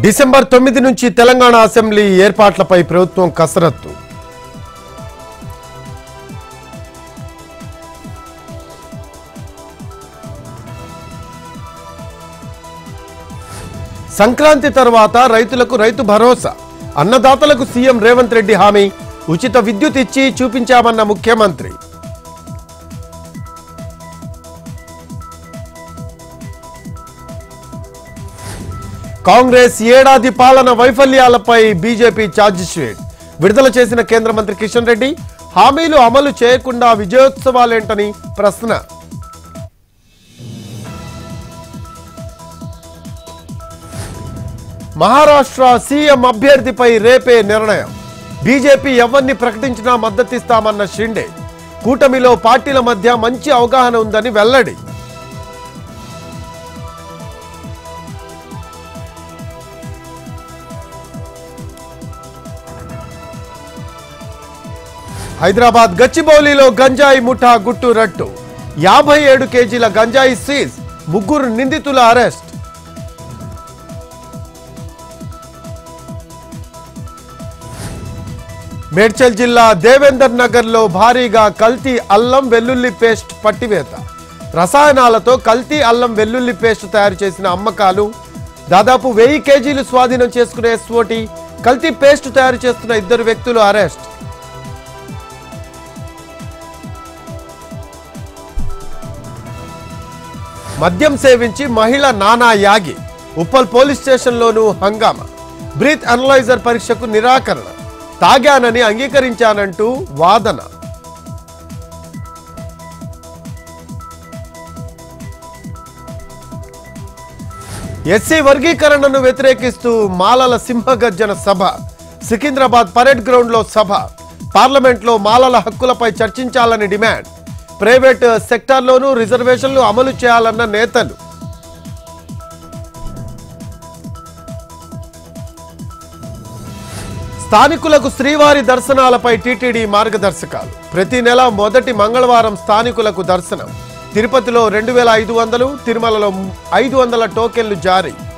December తొమ్మిది నుంచి Telangana assembly ఏర్పాట్లపై ప్రభుత్వం కసరత్తు సంక్రాంతి తర్వాత రైతులకు రైతు భరోసా అన్నదాతలకు సీఎం రేవంత్ రెడ్డి హామీ ఉచిత విద్యుత్ ఇచ్చి చూపించామన్న ముఖ్యమంత్రి కాంగ్రెస్ ఏడాది పాలన వైఫల్యాలపై బీజేపీ ఛార్జిషీట్ విడుదల చేసిన కేంద్ర మంత్రి కిషన్ రెడ్డి హామీలు అమలు చేయకుండా విజయోత్సవాలేంటని ప్రశ్న మహారాష్ట్ర సీఎం అభ్యర్థిపై రేపే నిర్ణయం బీజేపీ ఎవరిని ప్రకటించినా మద్దతిస్తామన్న షిండే కూటమిలో పార్టీల మధ్య మంచి అవగాహన ఉందని వెల్లడి హైదరాబాద్ గచ్చిబౌలిలో గంజాయి ముఠా గుట్టు రట్టు యాభై ఏడు కేజీల గంజాయి సీజ్ ముగ్గురు నిందితుల అరెస్ట్ మేడ్చల్ జిల్లా దేవేందర్ నగర్ లో భారీగా కల్తీ అల్లం వెల్లుల్లి పేస్ట్ పట్టివేత రసాయనాలతో కల్తీ అల్లం వెల్లుల్లి పేస్ట్ తయారు చేసిన అమ్మకాలు దాదాపు వెయ్యి కేజీలు స్వాధీనం చేసుకునే ఎస్ఓటి కల్తీ పేస్ట్ తయారు చేస్తున్న ఇద్దరు వ్యక్తులు అరెస్ట్ మద్యం సేవించి మహిళ నానా యాగి ఉప్పల్ పోలీస్ స్టేషన్లోనూ హంగామా బ్రీత్ అనలైజర్ పరీక్షకు నిరాకరణ తాగానని అంగీకరించానంటూ వాదన ఎస్సీ వర్గీకరణను వ్యతిరేకిస్తూ మాలల సింహగర్జన సభ సికింద్రాబాద్ పరేడ్ గ్రౌండ్లో సభ పార్లమెంట్లో మాలల హక్కులపై చర్చించాలని డిమాండ్ ప్రైవేట్ సెక్టార్లోనూ రిజర్వేషన్లు అమలు చేయాలన్న నేతలు స్థానికులకు శ్రీవారి దర్శనాలపై టీటీడీ మార్గదర్శకాలు ప్రతి నెల మొదటి మంగళవారం స్థానికులకు దర్శనం తిరుపతిలో రెండు వేల ఐదు వందలు తిరుమలలో ఐదు వందల టోకెన్లు జారీ